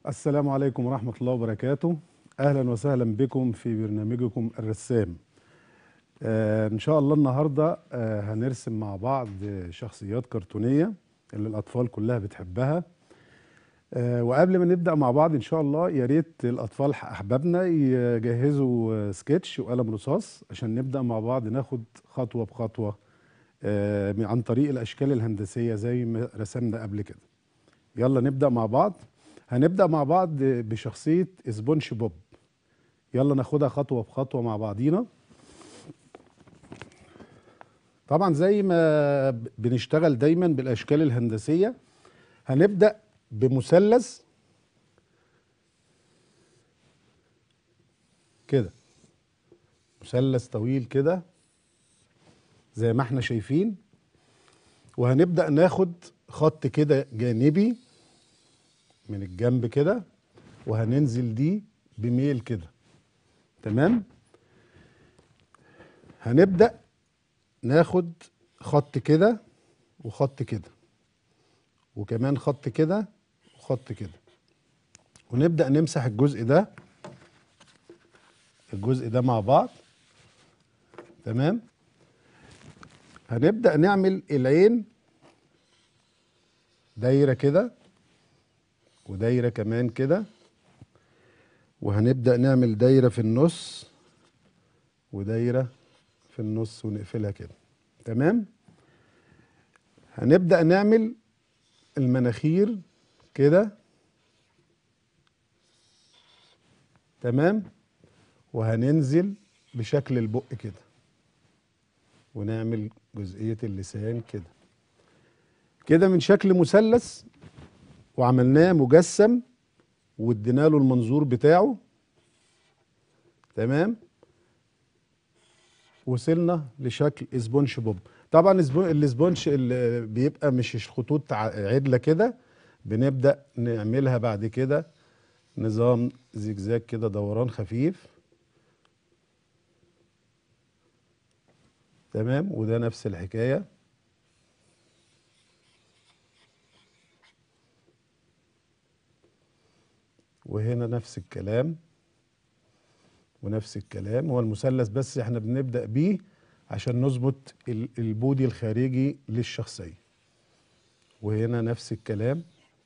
السلام عليكم ورحمة الله وبركاته أهلا وسهلا بكم في برنامجكم الرسام آه إن شاء الله النهاردة آه هنرسم مع بعض شخصيات كرتونية اللي الأطفال كلها بتحبها آه وقبل ما نبدأ مع بعض إن شاء الله يا ريت الأطفال أحبابنا يجهزوا سكتش وقلم رصاص عشان نبدأ مع بعض ناخد خطوة بخطوة آه عن طريق الأشكال الهندسية زي ما رسمنا قبل كده يلا نبدأ مع بعض هنبدأ مع بعض بشخصية سبونج بوب يلا ناخدها خطوة بخطوة مع بعضينا طبعا زي ما بنشتغل دايما بالأشكال الهندسية هنبدأ بمثلث كده مثلث طويل كده زي ما احنا شايفين وهنبدأ ناخد خط كده جانبي من الجنب كده وهننزل دي بميل كده تمام هنبدأ ناخد خط كده وخط كده وكمان خط كده وخط كده ونبدأ نمسح الجزء ده الجزء ده مع بعض تمام هنبدأ نعمل العين دايرة كده ودايرة كمان كده وهنبدأ نعمل دايرة في النص ودايرة في النص ونقفلها كده تمام هنبدأ نعمل المناخير كده تمام وهننزل بشكل البق كده ونعمل جزئية اللسان كده كده من شكل مثلث وعملناه مجسم وادينا له المنظور بتاعه تمام وصلنا لشكل سبونج بوب طبعا السبونج اللي بيبقى مش خطوط عدله كده بنبدا نعملها بعد كده نظام زجزاج كده دوران خفيف تمام وده نفس الحكايه وهنا نفس الكلام ونفس الكلام هو المثلث بس احنا بنبدأ بيه عشان نظبط البودي الخارجي للشخصية وهنا نفس الكلام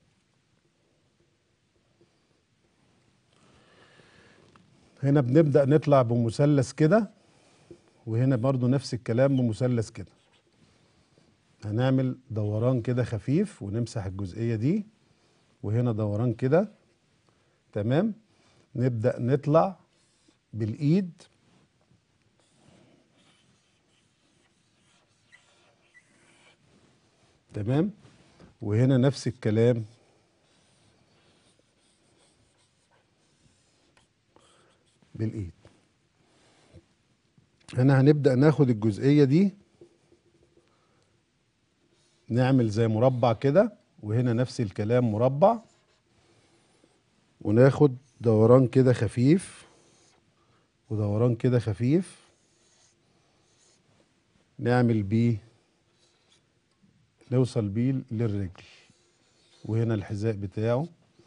هنا بنبدأ نطلع بمثلث كده وهنا برضو نفس الكلام بمثلث كده هنعمل دوران كده خفيف ونمسح الجزئية دي وهنا دوران كده تمام نبدأ نطلع بالإيد تمام وهنا نفس الكلام بالإيد هنا هنبدأ ناخد الجزئية دي نعمل زي مربع كده وهنا نفس الكلام مربع وناخد دوران كده خفيف ودوران كده خفيف نعمل بيه نوصل بيه للرجل وهنا الحذاء بتاعه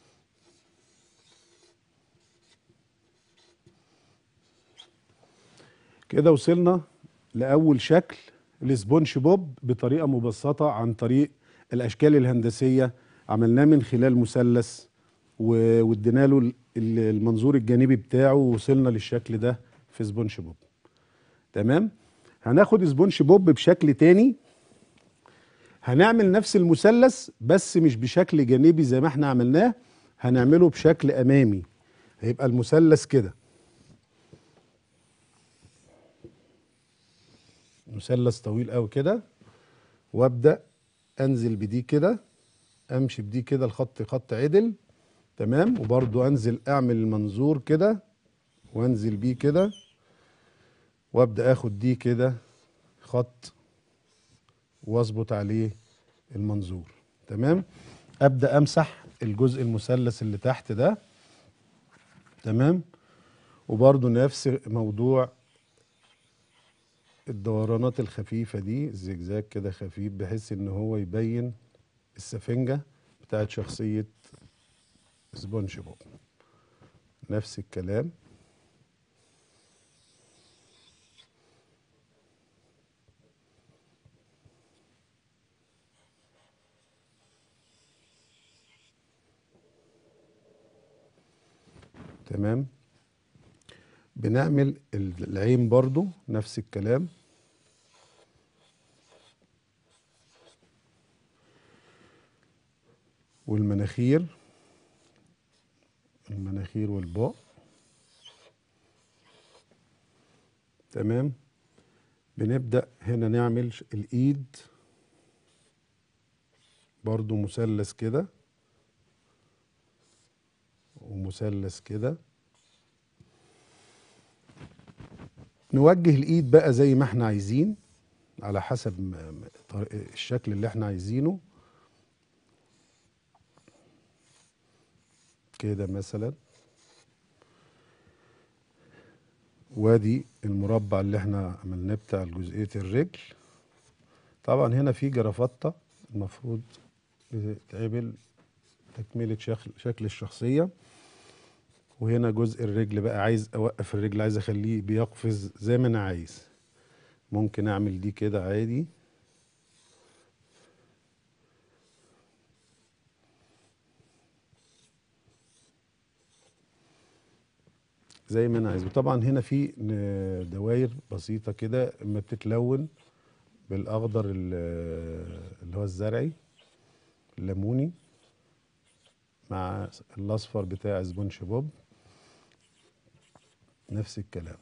كده وصلنا لأول شكل لسبونج بوب بطريقة مبسطة عن طريق الأشكال الهندسية عملناه من خلال مثلث وادينا له المنظور الجانبي بتاعه ووصلنا للشكل ده في سبونج بوب تمام هناخد سبونج بوب بشكل تاني هنعمل نفس المثلث بس مش بشكل جانبي زي ما احنا عملناه هنعمله بشكل امامي هيبقى المثلث كده مثلث طويل قوي كده وابدا انزل بدي كده امشي بدي كده الخط خط عدل تمام وبرضو انزل اعمل المنظور كده وانزل بيه كده وابدا اخد دي كده خط واظبط عليه المنظور تمام ابدا امسح الجزء المثلث اللي تحت ده تمام وبرضو نفس موضوع الدورانات الخفيفة دي الزجزاج كده خفيف بحيث ان هو يبين السفنجة بتاعت شخصية سبونج بوب نفس الكلام تمام بنعمل العين برضو نفس الكلام والمناخير المناخير والباء تمام بنبدأ هنا نعمل ش- الإيد برضو مثلث كده ومثلث كده نوجه الإيد بقى زي ما احنا عايزين على حسب م- م- طر- الشكل اللي احنا عايزينه كده مثلا وادي المربع اللي احنا عملناه بتاع جزئية الرجل طبعا هنا في جرافطة المفروض بتتعمل تكملة شكل, شكل الشخصية وهنا جزء الرجل بقى عايز اوقف الرجل عايز اخليه بيقفز زي ما انا عايز ممكن اعمل دي كده عادي زي ما انا عايز وطبعا هنا في ن- دواير بسيطه كده اما بتتلون بالاخضر ال- اللي هو الزرعي الليموني مع الاصفر بتاع سبونج بوب نفس الكلام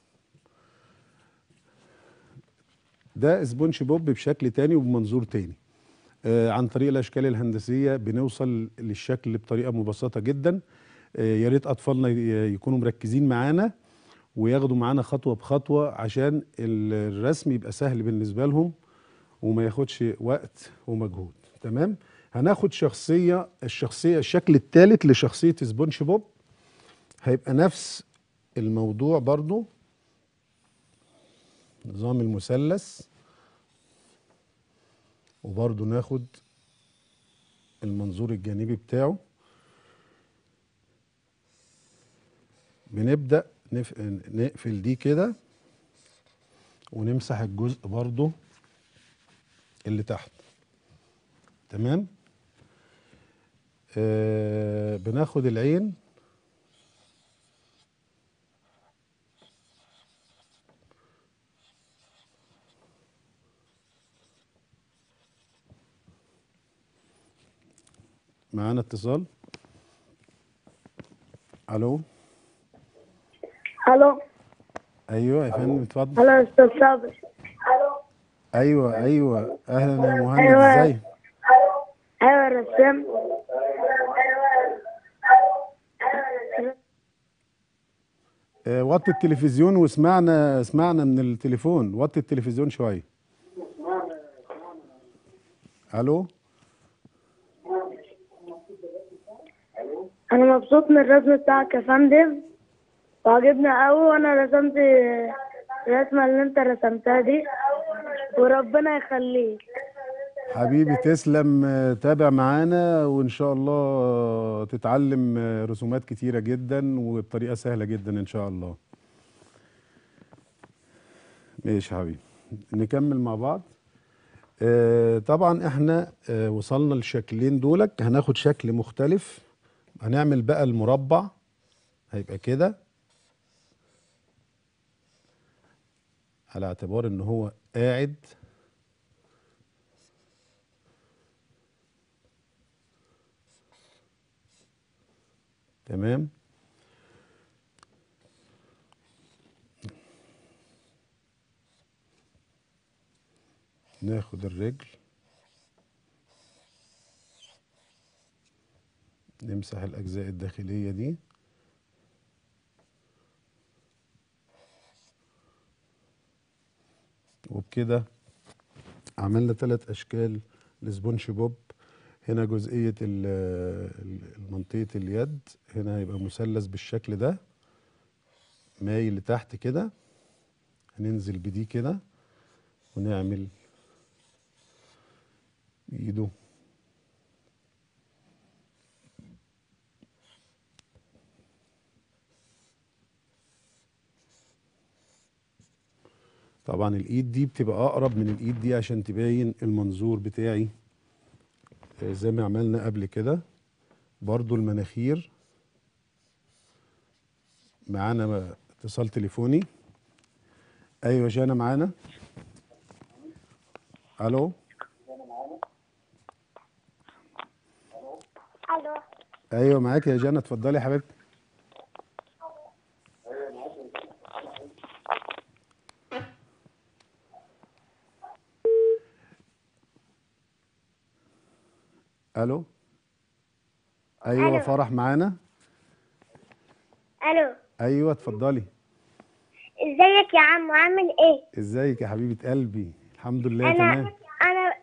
ده سبونج بوب بشكل تاني وبمنظور تاني آه، عن طريق الاشكال الهندسيه بنوصل للشكل بطريقه مبسطه جدا آه، يا ريت اطفالنا ي- يكونوا مركزين معانا وياخدوا معانا خطوه بخطوه عشان ال- الرسم يبقى سهل بالنسبه لهم وما ياخدش وقت ومجهود تمام هناخد شخصيه الشخصيه الشكل الثالث لشخصيه سبونج بوب هيبقى نفس الموضوع برضو نظام المثلث وبرضو ناخد المنظور الجانبي بتاعه بنبدأ نف... نقفل دي كده ونمسح الجزء برضو اللي تحت تمام آه بناخد العين معانا اتصال الو الو ايوه يا فندم اتفضل الو يا استاذ صابر ايوه ايوه اهلا يا مهند أيوة. ازاي ايوه يا رسام آه، وطي التلفزيون واسمعنا اسمعنا من التليفون وطي التلفزيون شويه الو انا مبسوط من الرسم بتاعك يا فندم وعجبني قوي وانا رسمت الرسمه اللي انت رسمتها دي وربنا يخليك حبيبي تسلم آه، تابع معانا وان شاء الله آه، تتعلم آه، رسومات كتيره جدا وبطريقه سهله جدا ان شاء الله ماشي يا حبيبي نكمل مع بعض آه، طبعا احنا آه، وصلنا للشكلين دولك هناخد شكل مختلف هنعمل بقى المربع هيبقى كده على اعتبار ان هو قاعد تمام ناخد الرجل نمسح الأجزاء الداخلية دي وبكده عملنا ثلاث أشكال لسبونج بوب هنا جزئية ال- ال- منطقة اليد هنا هيبقى مثلث بالشكل ده مايل لتحت كده هننزل بدي كده ونعمل ايده طبعا الايد دي بتبقى اقرب من الايد دي عشان تبين المنظور بتاعي آه، زي ما عملنا قبل كده برضو المناخير معانا اتصال تليفوني ايوه جانا معانا الو الو ايوه معاك يا جانا اتفضلي يا حبيبتي الو ايوه ألو. فرح معانا الو ايوه اتفضلي ازيك يا عم عامل ايه ازيك يا حبيبه قلبي الحمد لله انا تمام انا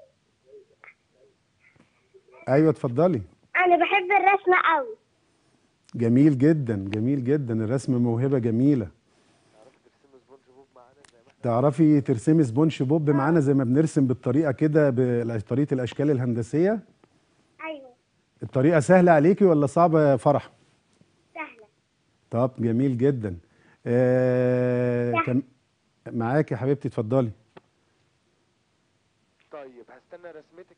ايوه اتفضلي انا بحب الرسم قوي جميل جدا جميل جدا الرسم موهبه جميله تعرفي ترسمي سبونج بوب معانا زي ما بنرسم بالطريقه كده بطريقه الاشكال الهندسيه ايوه الطريقه سهله عليكي ولا صعبه يا فرح سهله طب جميل جدا آه سهل. كم معاك يا حبيبتي اتفضلي طيب هستنى رسمتك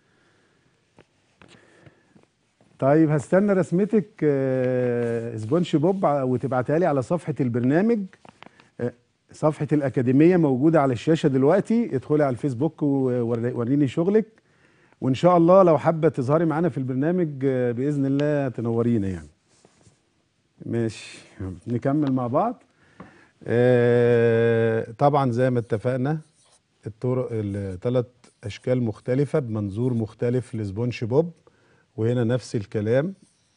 طيب هستنى رسمتك آه، سبونج بوب ع- وتبعتها لي على صفحة البرنامج آه، صفحة الأكاديمية موجودة على الشاشة دلوقتي ادخلي على الفيسبوك ووريني شغلك وإن شاء الله لو حابة تظهري معانا في البرنامج آه، بإذن الله تنورينا يعني ماشي نكمل مع بعض آه، طبعا زي ما اتفقنا الطرق الثلاث أشكال مختلفة بمنظور مختلف لسبونج بوب وهنا نفس الكلام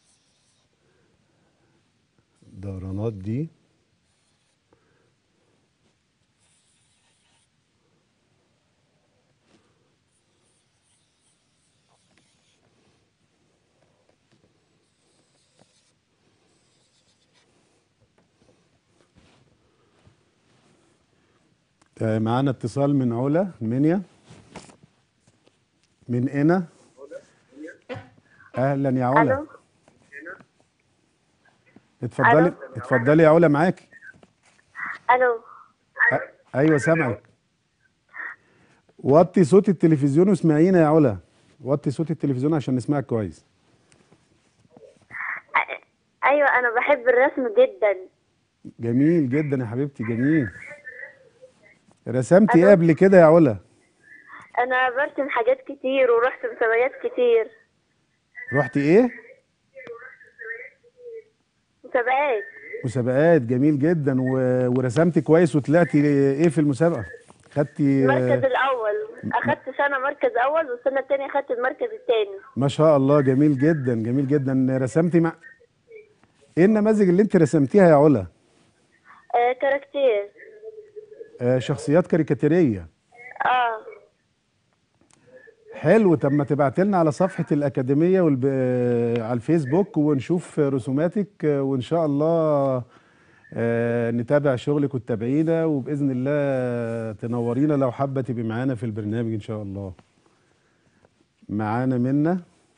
دورانات دي آه، معانا اتصال من علا منيا من انا اهلا يا علا الو اتفضلي ألو. اتفضلي يا علا معاكي الو أ- ايوه سامعك وطي صوت التلفزيون واسمعينا يا علا وطي صوت التلفزيون عشان نسمعك كويس ايوه انا بحب الرسم جدا جميل جدا يا حبيبتي جميل رسمتي ايه قبل كده يا علا انا برسم حاجات كتير ورحت مسابقات كتير رحتي ايه مسابقات مسابقات جميل جدا و... ورسمتي كويس وطلعتي ايه في المسابقه خدتي المركز الاول اخدت سنه مركز اول والسنه التانية اخدت المركز التاني ما شاء الله جميل جدا جميل جدا رسمتي مع ايه النماذج اللي انت رسمتيها يا علا آه كاركتير آه شخصيات كاريكاتيريه اه حلو طب ما تبعت لنا على صفحة الأكاديمية والب... على الفيسبوك ونشوف رسوماتك آه، وإن شاء الله آه، نتابع شغلك وتتابعينا وبإذن الله تنورينا لو حابة تبقي معانا في البرنامج إن شاء الله معانا منا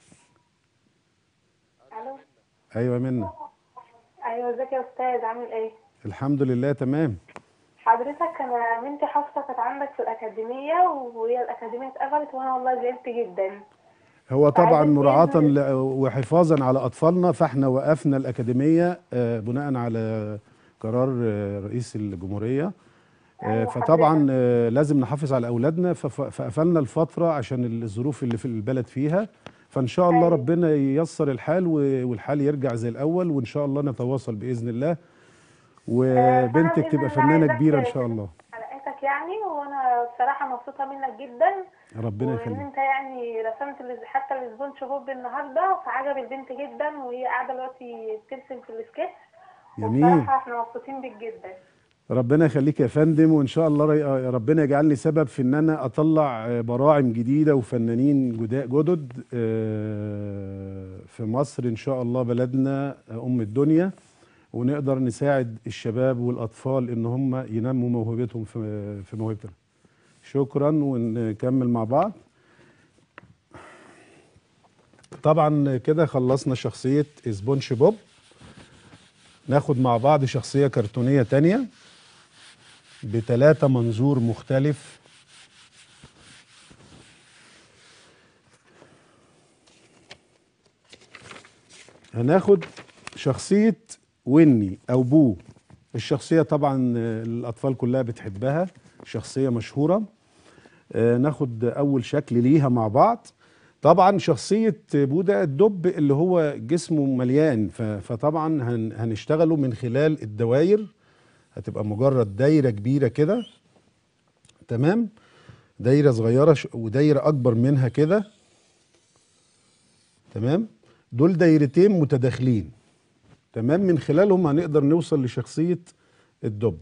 الو أيوة منا ايوه ازيك يا استاذ عامل ايه الحمد لله تمام حضرتك انا بنتي حفصه كانت عندك في الاكاديميه وهي الاكاديميه اتقفلت وانا والله زعلت جدا هو طبعا عايزة مراعاة تسأل- ل- وحفاظا على أطفالنا فاحنا وقفنا الأكاديمية آه، بناء على قرار آه، رئيس الجمهورية آه، أيوة فطبعا آه، لازم نحافظ على أولادنا فف- فقفلنا الفترة عشان الظروف اللي في البلد فيها فإن شاء الله أيوة. ربنا ييسر الحال و- والحال يرجع زي الأول وإن شاء الله نتواصل بإذن الله وبنتك بإذن تبقى الله فنانة عايزاك كبيرة إن شاء الله حلقاتك يعني وانا بصراحه مبسوطه منك جدا ربنا وان يخليك انت يعني رسمت ال- حتى السبونج بوب النهارده فعجب البنت جدا وهي قاعده دلوقتي بترسم في السكتش جميل. وبصراحه احنا مبسوطين بيك جدا ربنا يخليك يا فندم وان شاء الله ري- ربنا يجعلني سبب في ان انا اطلع آه، براعم جديده وفنانين جدا- جدد آه، في مصر ان شاء الله بلدنا آه، ام الدنيا ونقدر نساعد الشباب والاطفال ان هم ينموا موهبتهم في في موهبتهم شكرا ونكمل مع بعض طبعا كده خلصنا شخصيه سبونج بوب ناخد مع بعض شخصيه كرتونيه تانية بتلاتة منظور مختلف هناخد شخصية ويني أو بو الشخصية طبعا آه، الأطفال كلها بتحبها شخصية مشهورة آه، ناخد أول شكل ليها مع بعض طبعا شخصية بودا الدب اللي هو جسمه مليان ف- فطبعا هن- هنشتغله من خلال الدواير هتبقى مجرد دايرة كبيرة كده تمام دايرة صغيرة ش- ودايرة أكبر منها كده تمام دول دايرتين متداخلين تمام من خلالهم هنقدر نوصل لشخصية الدب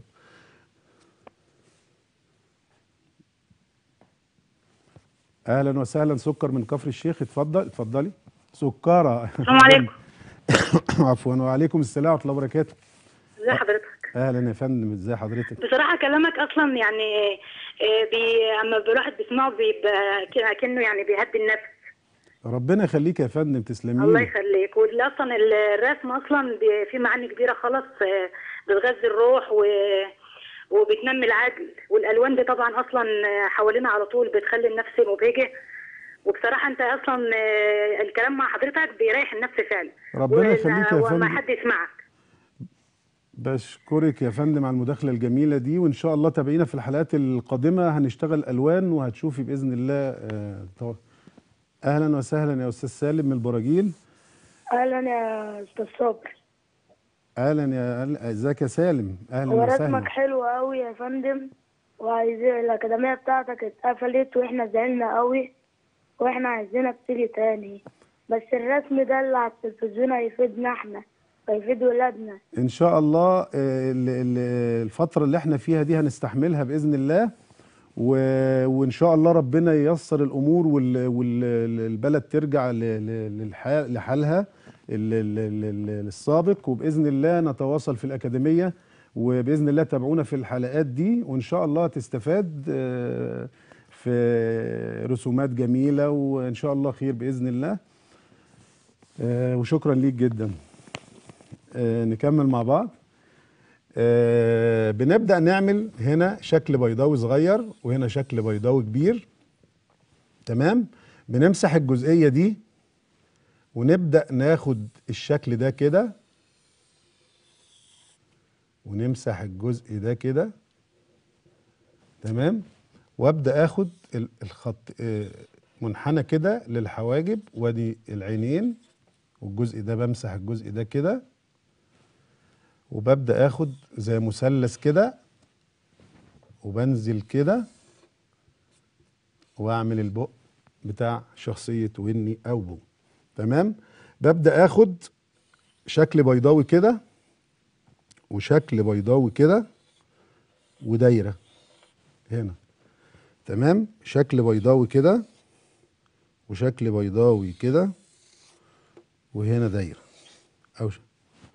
اهلا وسهلا سكر من كفر الشيخ اتفضل اتفضلي سكرة السلام عليكم عفوا وعليكم السلام ورحمة الله وبركاته ازي حضرتك اهلا يا فندم ازي حضرتك بصراحه كلامك اصلا يعني آه، بي اما الواحد بيسمعه بيبقى كده كأنه يعني بيهدي النفس ربنا يخليك يا فندم تسلمي الله لي. يخليك واللي اصلا الرسم اصلا بي- فيه معاني كبيره خالص آه، بتغذي الروح و وبتنمي العقل والالوان دي طبعا اصلا آه، حوالينا على طول بتخلي النفس مبهجه وبصراحه انت اصلا آه، الكلام مع حضرتك بيريح النفس فعلا ربنا وإن- يخليك يا وما فندم. حد يسمعك بشكرك يا فندم على المداخلة الجميلة دي وإن شاء الله تابعينا في الحلقات القادمة هنشتغل ألوان وهتشوفي بإذن الله آه، طو- أهلا وسهلا يا أستاذ سالم من البراجيل اهلا يا استاذ صبري أهلا يا أهلا- ازيك يا سالم أهلا هو رسمك وسهلا حلو قوي يا فندم وعايزين الاكاديميه بتاعتك اتقفلت واحنا زعلنا قوي واحنا عايزينك تيجي تاني بس الرسم ده اللي على التلفزيون هيفيدنا احنا هيفيد ولادنا إن شاء الله آه، ال- ال- الفترة اللي احنا فيها دي هنستحملها بإذن الله و- وإن شاء الله ربنا ييسر الأمور والبلد ترجع ل- ل- للح- لحالها ال- ال- ال- ال- السابق وبإذن الله نتواصل في الأكاديمية وبإذن الله تابعونا في الحلقات دي وإن شاء الله تستفاد آه، في رسومات جميلة وإن شاء الله خير بإذن الله آه، وشكرا ليك جدا آه، نكمل مع بعض آه، بنبدأ نعمل هنا شكل بيضاوي صغير وهنا شكل بيضاوي كبير تمام بنمسح الجزئية دي ونبدأ ناخد الشكل ده كده ونمسح الجزء ده كده تمام وابدا اخد ال- الخط آه، منحنى كده للحواجب وادي العينين والجزء ده بمسح الجزء ده كده وببدا اخد زي مثلث كده وبنزل كده واعمل البق بتاع شخصيه ويني او بو تمام ببدا اخد شكل بيضاوي كده وشكل بيضاوي كده ودايره هنا تمام شكل بيضاوي كده وشكل بيضاوي كده وهنا دايره او ش...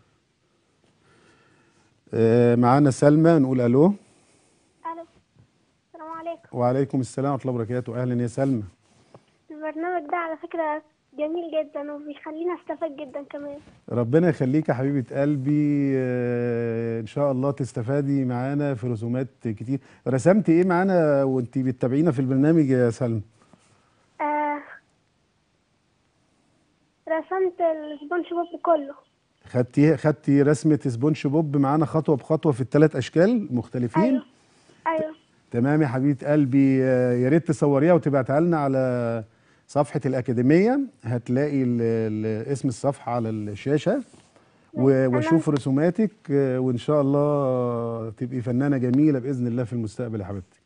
آه معانا سلمى نقول الو الو السلام عليكم وعليكم السلام ورحمه الله وبركاته اهلا يا سلمى البرنامج ده على فكرة جميل جدا وبيخليني استفاد جدا كمان ربنا يخليك يا حبيبه قلبي آه ان شاء الله تستفادي معانا في رسومات كتير رسمتي ايه معانا وانت بتتابعينا في البرنامج يا سلمى آه رسمت السبونج بوب كله خدتي خدتي رسمه سبونج بوب معانا خطوه بخطوه في الثلاث اشكال مختلفين ايوه ايوه تمام يا حبيبه قلبي آه، يا ريت تصوريها وتبعتها لنا على صفحه الاكاديميه هتلاقي ال- ال- اسم الصفحه على الشاشه و- واشوف رسوماتك آه، وان شاء الله تبقي فنانه جميله باذن الله في المستقبل يا حبيبتي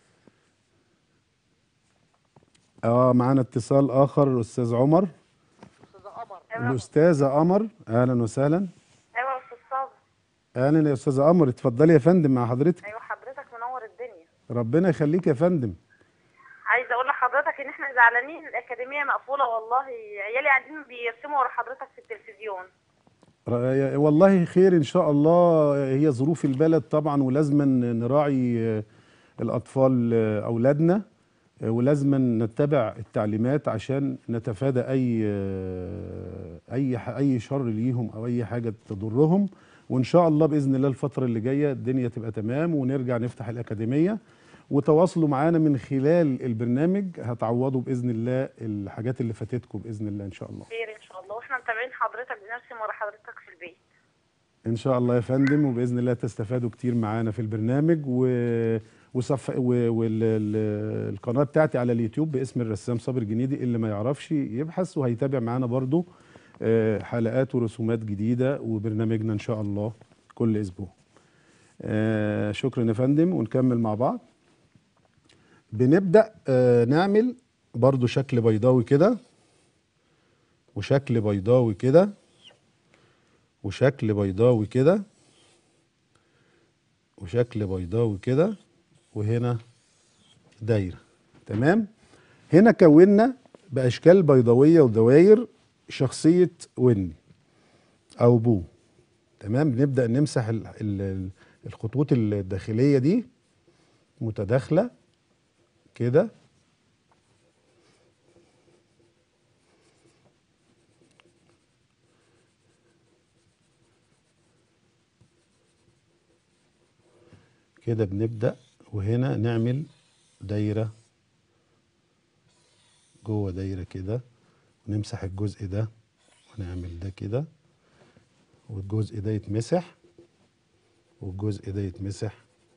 اه معانا اتصال اخر الاستاذ عمر الاستاذه قمر اهلا وسهلا ايوه يا استاذ صابر اهلا يا استاذه قمر اتفضلي يا فندم مع حضرتك ايوه حضرتك منور الدنيا ربنا يخليك يا فندم عايزه اقول لحضرتك ان احنا زعلانين الاكاديميه مقفوله والله عيالي قاعدين بيرسموا ورا حضرتك في التلفزيون ر- والله خير ان شاء الله هي ظروف البلد طبعا ولازم نراعي آه، الاطفال آه، اولادنا آه، ولازم نتبع التعليمات عشان نتفادى اي آه، اي ح- اي شر ليهم او اي حاجه تضرهم وان شاء الله باذن الله الفتره اللي جايه الدنيا تبقى تمام ونرجع نفتح الاكاديميه وتواصلوا معانا من خلال البرنامج هتعوضوا باذن الله الحاجات اللي فاتتكم باذن الله ان شاء الله خير ان شاء الله واحنا متابعين حضرتك بنرسم ورا حضرتك في البيت ان شاء الله يا فندم وباذن الله تستفادوا كتير معانا في البرنامج و وصف والقناه بتاعتي على اليوتيوب باسم الرسام صابر جنيدي اللي ما يعرفش يبحث وهيتابع معانا برضو آه، حلقات ورسومات جديده وبرنامجنا ان شاء الله كل اسبوع آه، شكرا يا فندم ونكمل مع بعض بنبدا آه، نعمل برضو شكل بيضاوي كده وشكل بيضاوي كده وشكل بيضاوي كده وشكل بيضاوي كده وهنا دايره تمام هنا كونا باشكال بيضاويه ودواير شخصيه وني او بو تمام بنبدا نمسح ال- ال- الخطوط الداخليه دي متداخله كده كده بنبدأ وهنا نعمل دايرة جوه دايرة كده ونمسح الجزء ده ونعمل ده كده والجزء ده يتمسح والجزء ده يتمسح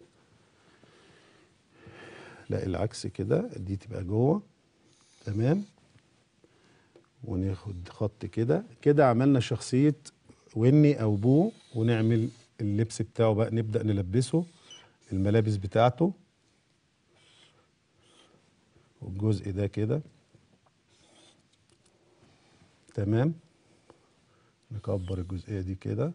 لا العكس كده دي تبقى جوه تمام وناخد خط كده كده عملنا شخصية وني أو بو ونعمل اللبس بتاعه بقى نبدأ نلبسه الملابس بتاعته والجزء ده كده تمام نكبر الجزئية دي كده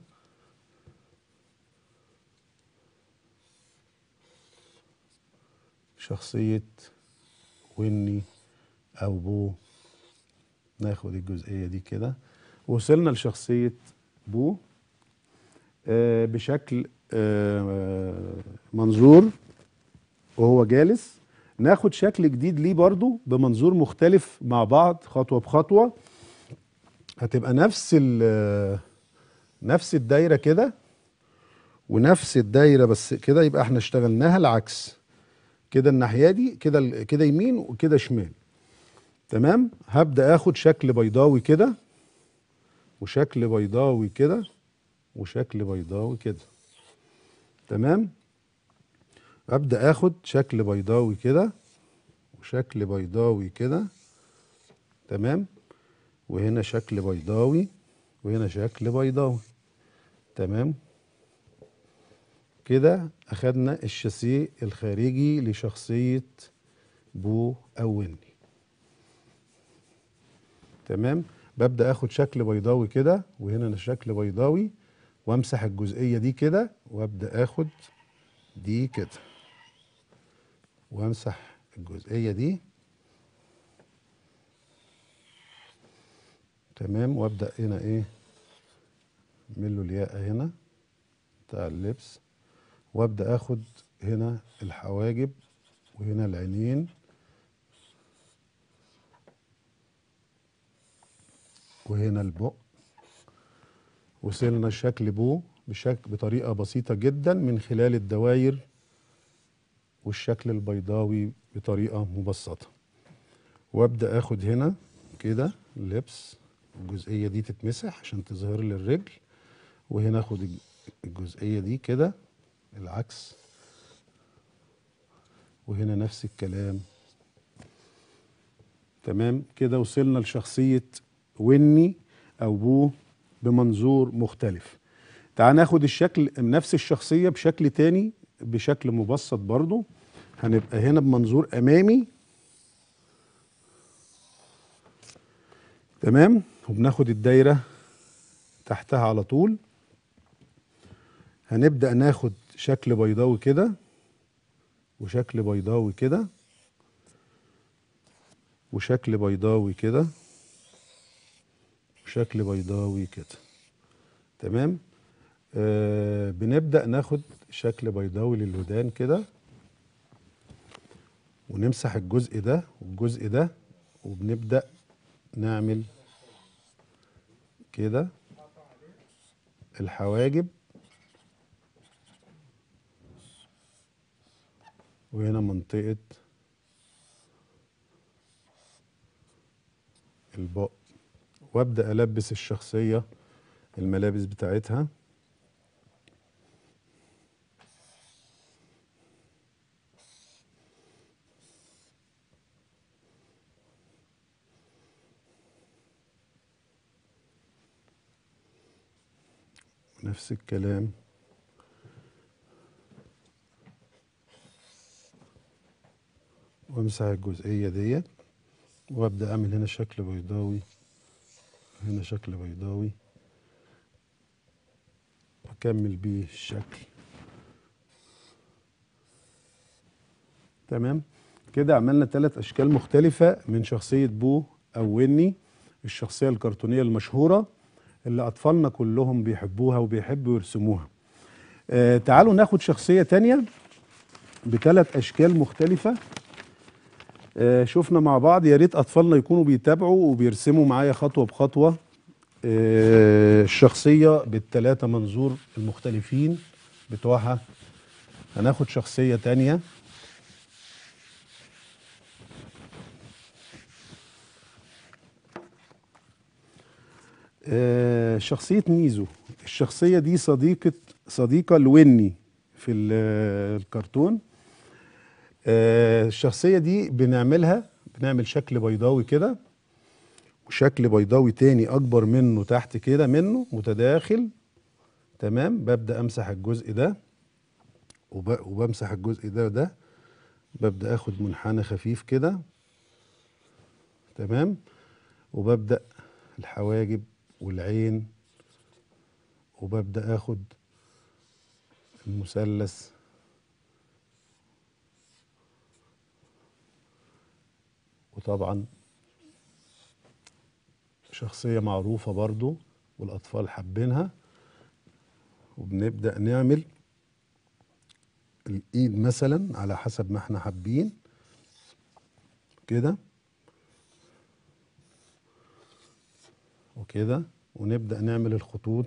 شخصية وني أو بو ناخد الجزئية دي كده وصلنا لشخصية بو آه، بشكل آه، منظور وهو جالس ناخد شكل جديد ليه برضو بمنظور مختلف مع بعض خطوة بخطوة هتبقى نفس ال نفس الدايرة كده ونفس الدايرة بس كده يبقى احنا اشتغلناها العكس كده الناحية دي كده ال- كده يمين وكده شمال تمام هبدأ اخد شكل بيضاوي كده وشكل بيضاوي كده وشكل بيضاوي كده تمام ابدا اخد شكل بيضاوي كده وشكل بيضاوي كده تمام وهنا شكل بيضاوي وهنا شكل بيضاوي تمام كده اخدنا الشاسيه الخارجي لشخصيه بو او وني تمام ببدا اخد شكل بيضاوي كده وهنا أنا شكل بيضاوي وامسح الجزئيه دي كده وابدا اخد دي كده وامسح الجزئيه دي تمام وابدا هنا ايه اعمل له الياقه هنا بتاع اللبس وابدا اخد هنا الحواجب وهنا العينين وهنا البق وصلنا شكل بو بشكل بطريقة بسيطة جدا من خلال الدواير والشكل البيضاوي بطريقة مبسطة وابدأ اخد هنا كده اللبس الجزئية دي تتمسح عشان تظهر لي الرجل وهنا اخد الج- الجزئية دي كده العكس وهنا نفس الكلام تمام كده وصلنا لشخصية وني أو بو بمنظور مختلف تعال ناخد الشكل نفس الشخصية بشكل تاني بشكل مبسط برضو هنبقى هنا بمنظور أمامي تمام وبناخد الدايرة تحتها على طول هنبدأ ناخد شكل بيضاوي كده وشكل بيضاوي كده وشكل بيضاوي كده وشكل بيضاوي كده تمام آه بنبدأ ناخد شكل بيضاوي للودان كده ونمسح الجزء ده والجزء ده وبنبدأ نعمل كده الحواجب وهنا منطقة البق وابدأ ألبس الشخصية الملابس بتاعتها نفس الكلام وامسح الجزئية ديت وابدأ اعمل هنا شكل بيضاوي هنا شكل بيضاوي واكمل بيه الشكل تمام كده عملنا ثلاث اشكال مختلفة من شخصية بو او ويني الشخصية الكرتونية المشهورة اللي اطفالنا كلهم بيحبوها وبيحبوا يرسموها آه تعالوا ناخد شخصية تانية بثلاث اشكال مختلفة آه شفنا مع بعض يا ريت اطفالنا يكونوا بيتابعوا وبيرسموا معايا خطوة بخطوة آه الشخصية بالثلاثة منظور المختلفين بتوعها هناخد شخصية تانية آه، شخصية ميزو الشخصية دي صديقة صديقة لويني في ال- الكرتون آه، الشخصية دي بنعملها بنعمل شكل بيضاوي كده وشكل بيضاوي تاني أكبر منه تحت كده منه متداخل تمام ببدأ أمسح الجزء ده وب- وبمسح الجزء ده وده ببدأ أخد منحنى خفيف كده تمام وببدأ الحواجب والعين وببدأ اخد المثلث وطبعا شخصية معروفة برضو والأطفال حابينها وبنبدأ نعمل الإيد مثلا على حسب ما احنا حابين كده وكده ونبدأ نعمل الخطوط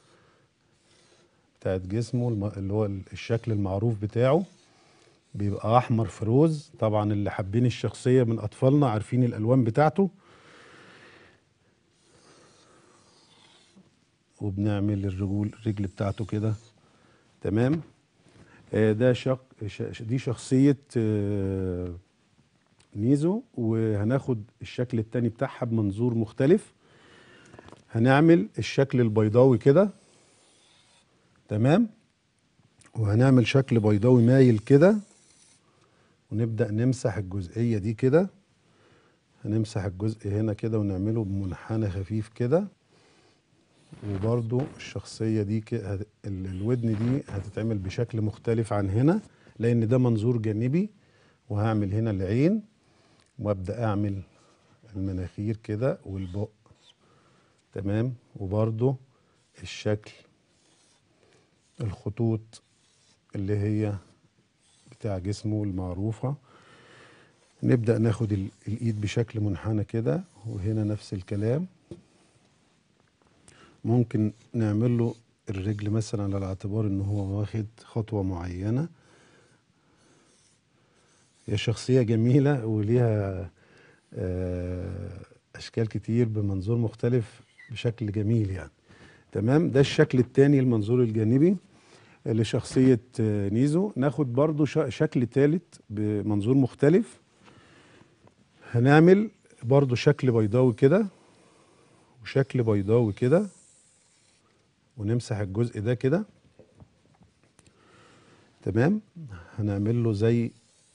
بتاعت جسمه الم- اللي هو الشكل المعروف بتاعه بيبقى أحمر في روز طبعا اللي حابين الشخصية من أطفالنا عارفين الألوان بتاعته وبنعمل الرجول الرجل بتاعته كده تمام آه، ده شق ش- دي شخصية آه، ميزو وهناخد الشكل التاني بتاعها بمنظور مختلف هنعمل الشكل البيضاوي كده تمام وهنعمل شكل بيضاوي مايل كده ونبدأ نمسح الجزئية دي كده هنمسح الجزء هنا كده ونعمله بمنحنى خفيف كده وبرضو الشخصية دي ك- هت- ال- الودن دي هتتعمل بشكل مختلف عن هنا لأن ده منظور جانبي وهعمل هنا العين وابدأ أعمل المناخير كده والبق تمام وبرضو الشكل الخطوط اللي هي بتاع جسمه المعروفة نبدأ ناخد ال- الإيد بشكل منحنى كده وهنا نفس الكلام ممكن نعمل له الرجل مثلا على اعتبار ان هو واخد خطوة معينة هي شخصية جميلة وليها آه، أشكال كتير بمنظور مختلف بشكل جميل يعني تمام ده الشكل التاني المنظور الجانبي لشخصية آه، نيزو ناخد برضو ش- شكل تالت بمنظور مختلف هنعمل برضو شكل بيضاوي كده وشكل بيضاوي كده ونمسح الجزء ده كده تمام هنعمل له زي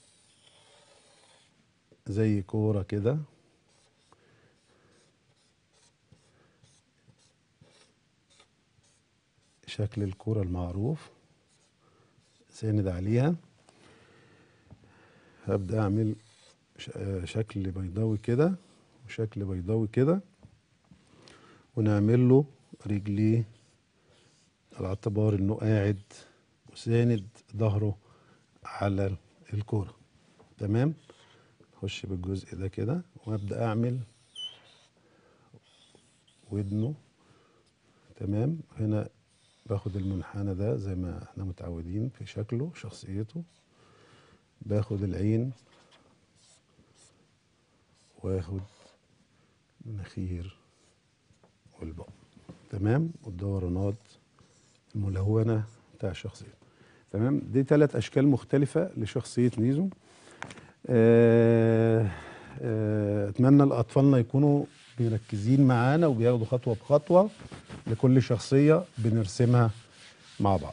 زي كورة كده شكل الكورة المعروف ساند عليها هبدأ أعمل ش- آه، شكل بيضاوي كده وشكل بيضاوي كده ونعمل له رجليه على اعتبار انه قاعد وساند ظهره على الكورة تمام اخش بالجزء ده كده وابدا اعمل ودنه تمام هنا باخد المنحنى ده زي ما احنا متعودين في شكله شخصيته باخد العين واخد المناخير والبق تمام والدورانات الملونة بتاع الشخصية تمام دي ثلاث أشكال مختلفة لشخصية نيزو آه، آه، أتمنى الأطفالنا يكونوا مركزين معانا وبياخدوا خطوة بخطوة لكل شخصية بنرسمها مع بعض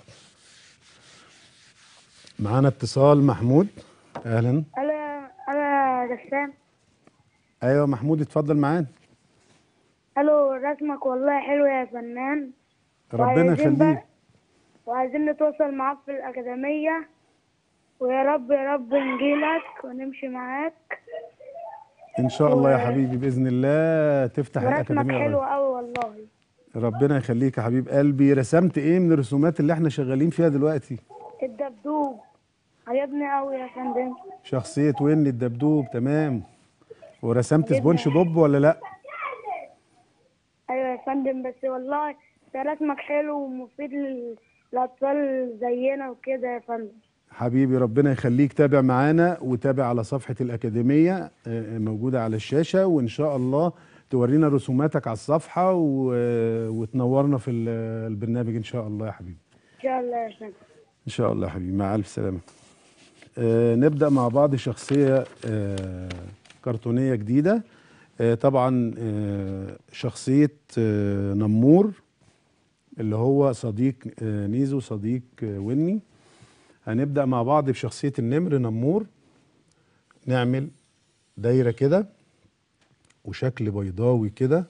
معانا اتصال محمود أهلا انا انا رسام أيوة محمود اتفضل معانا الو رسمك والله حلو يا فنان ربنا وعايزين بقى- يخليك وعايزين نتواصل معاك في الأكاديمية ويا رب يا رب نجيلك ونمشي معاك ان شاء الله يا و- حبيبي باذن الله تفتح ورسمك الاكاديميه حلو قريب. أوي والله ربنا يخليك يا حبيب قلبي رسمت ايه من الرسومات اللي احنا شغالين فيها دلوقتي الدبدوب عجبني أوي يا فندم شخصيه وين الدبدوب تمام ورسمت جدا. سبونج بوب ولا لا أيوة يا فندم بس والله انت رسمك حلو ومفيد لل- للأطفال زينا وكده يا فندم حبيبي ربنا يخليك تابع معانا وتابع على صفحه الاكاديميه آه، موجوده على الشاشه وان شاء الله تورينا رسوماتك على الصفحه و... وتنورنا في ال- البرنامج ان شاء الله يا حبيبي إن شاء الله يا فندم ان شاء الله يا حبيبي مع الف سلامه آه نبدا مع بعض شخصيه آه كرتونيه جديده آه طبعا آه شخصيه آه نمور اللي هو صديق آه نيزو صديق آه وني هنبدا مع بعض بشخصيه النمر نمور نعمل دايره كده وشكل بيضاوي كده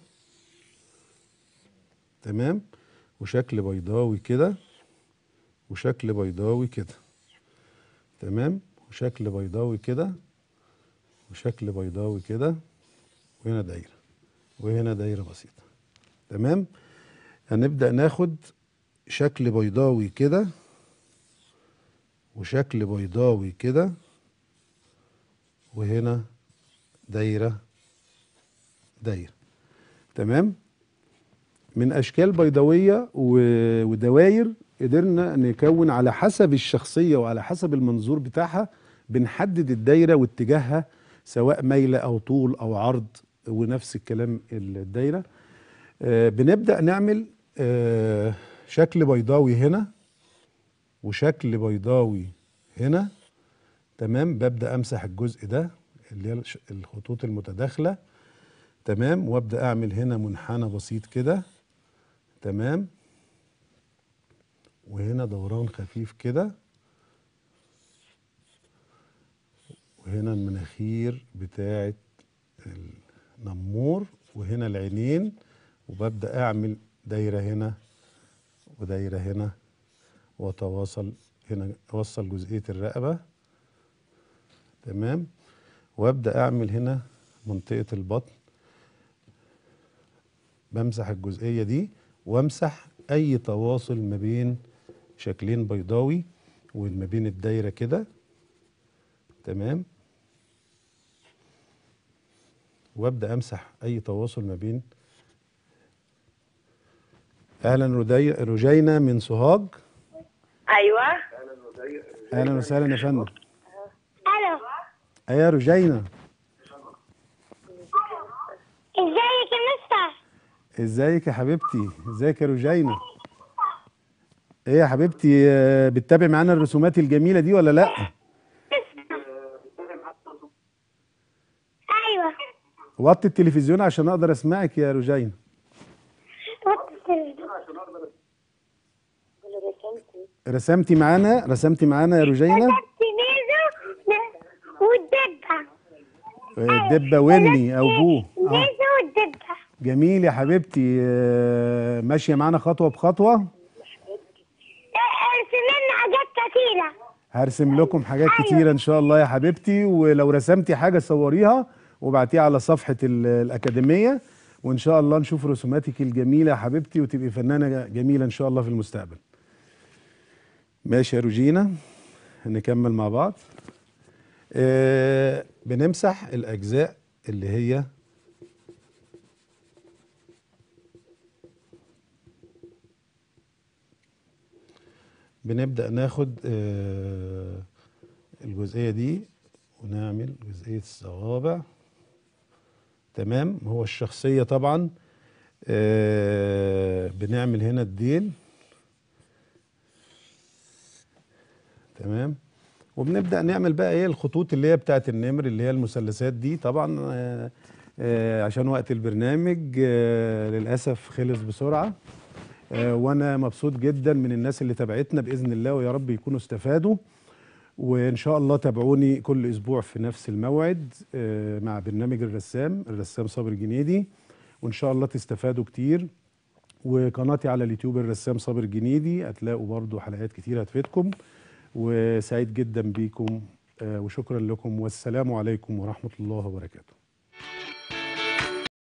تمام وشكل بيضاوي كده وشكل بيضاوي كده تمام وشكل بيضاوي كده وشكل بيضاوي كده وهنا دايرة وهنا دايرة بسيطة تمام هنبدأ ناخد شكل بيضاوي كده وشكل بيضاوي كده وهنا دايرة دايرة تمام من اشكال بيضاويه و- ودواير قدرنا نكون على حسب الشخصيه وعلى حسب المنظور بتاعها بنحدد الدايره واتجاهها سواء ميله او طول او عرض ونفس الكلام الدايره آه، بنبدا نعمل آه، شكل بيضاوي هنا وشكل بيضاوي هنا تمام ببدا امسح الجزء ده اللي هي الش- الخطوط المتداخله تمام وابدا اعمل هنا منحنى بسيط كده تمام وهنا دوران خفيف كده وهنا المناخير بتاعه النمور وهنا العينين وببدا اعمل دايره هنا ودايره هنا واتواصل هنا اوصل جزئيه الرقبه تمام وابدا اعمل هنا منطقه البطن بمسح الجزئيه دي وامسح اي تواصل ما بين شكلين بيضاوي وما بين الدايره كده تمام وابدا امسح اي تواصل ما بين اهلا رودي- رجينا من سوهاج ايوه اهلا وسهلا يا فندم الو ايه يا رجينا ازيك يا مستر ازيك يا حبيبتي ازيك يا رجينا ايه يا حبيبتي آه، بتتابع معانا الرسومات الجميله دي ولا لا ايوه وطي التلفزيون عشان اقدر اسمعك يا رجينا وطي التلفزيون. رسمتي معانا رسمتي معانا يا رجينا كتبت ميزو والدبة الدبه وني او بو آه. ميزو والدبة جميل يا حبيبتي آه، ماشيه معانا خطوه بخطوه ارسم لنا حاجات كتيرة هرسم لكم حاجات كتيره ان شاء الله يا حبيبتي ولو رسمتي حاجه صوريها وبعتيها على صفحه ال- الاكاديميه وان شاء الله نشوف رسوماتك الجميله يا حبيبتي وتبقي فنانه جميله ان شاء الله في المستقبل ماشي يا روجينا نكمل مع بعض آه بنمسح الاجزاء اللي هي بنبدأ ناخد آه، الجزئيه دي ونعمل جزئيه الصوابع تمام هو الشخصيه طبعا آه بنعمل هنا الديل تمام وبنبدا نعمل بقى ايه الخطوط اللي هي بتاعت النمر اللي هي المثلثات دي طبعا آه آه عشان وقت البرنامج آه للاسف خلص بسرعه آه وانا مبسوط جدا من الناس اللي تابعتنا باذن الله ويا رب يكونوا استفادوا وان شاء الله تابعوني كل اسبوع في نفس الموعد آه مع برنامج الرسام الرسام صابر جنيدي وان شاء الله تستفادوا كتير وقناتي على اليوتيوب الرسام صابر جنيدي هتلاقوا برضو حلقات كتير هتفيدكم وسعيد جدا بيكم آه وشكرا لكم والسلام عليكم ورحمة الله وبركاته